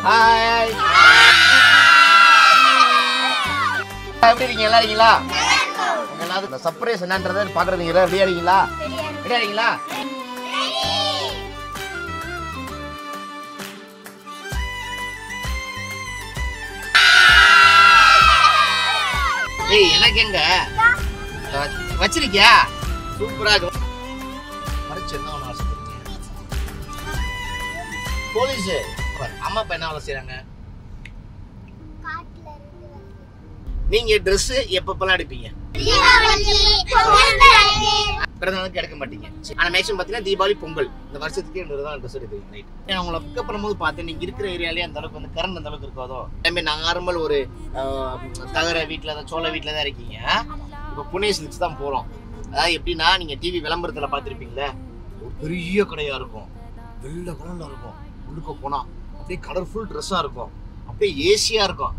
Hi எப்படி இருக்கீங்க நல்லா இருக்கீங்களா உங்க எல்லாத்துக்கும் சர்ப்ரைஸ் என்னன்றதை பாக்குறதுங்க ரெடியா இருக்கீங்களா ரெடியா இருக்கீங்களா ஏய் எனக்கு எங்க வ- வச்சிருக்கியா சூப்பரா இருக்கு மறைச்சு என்ன ஒண்ணு ஆசைப்படுறீங்க போலீஸ் அம்மா அப்பா என்ன வேலை செய்றாங்க காட்டுல இருந்து வந்து நீங்க Dress எப்பப்பெல்லாம் எடுப்பீங்க தீபாவளி பொங்கல் பிறந்த நாளுக்கு எடுக்க மாட்டீங்க சரி. ஆனா மேக்ஸிமம் பாத்தீங்கன்னா தீபாவளி பொங்கல் இந்த வருஷத்துக்கு ரெண்டு தான் ட்ரெஸ் எடுப்பீங்க ரைட் நான் உங்களை பிக்கப் பண்ணும்போது பார்த்தேன் நீங்க இருக்கிற ஏரியாலே அந்த அளவுக்கு வந்து கரண்ட் அந்த அளவுக்கு இருக்காதோ எல்லாமே நார்மல் ஒரு ஆஹ், தகர வீட்டில் தான் சோள வீட்டில் தான் இருக்கீங்க இப்போ புனே சில்க்ஸ் தான் போகிறோம் அதாவது எப்படின்னா நீங்க டிவி விளம்பரத்தில் பார்த்துருப்பீங்களே ஒரு பெரிய கடையா இருக்கும் வெள்ளை கலர்ல இருக்கும் உள்ளுக்க போனா அப்படியே கலர்ஃபுல் ட்ரெஸ்ஸாக இருக்கும் அப்படியே ஏசியா இருக்கும்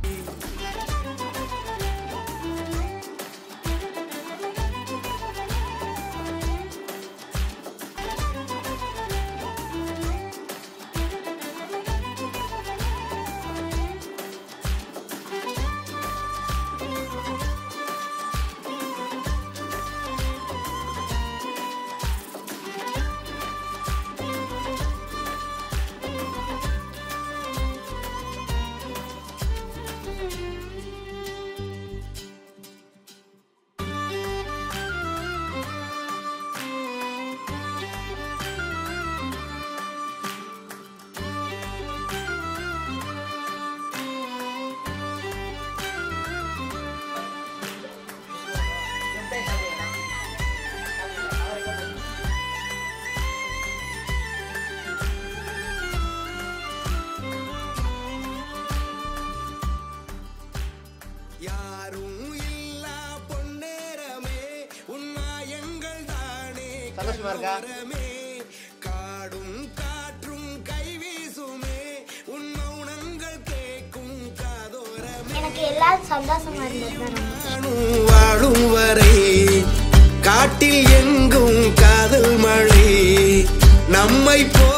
யாரும் இல்லா பொன்னேரமே உன்னாயங்கள் தானே சந்தோஷமா இருக்கா? கண்ணுரமே. காடும் காற்றும் கைவீசுமே உன் மௌனங்கள் கேட்கும் காதோரமே எனக்கு எல்லாரும் சந்தோஷமா இருந்தது நானும் வாழும் வரை காட்டில் எங்கும் காதல் மழை நம்மை போ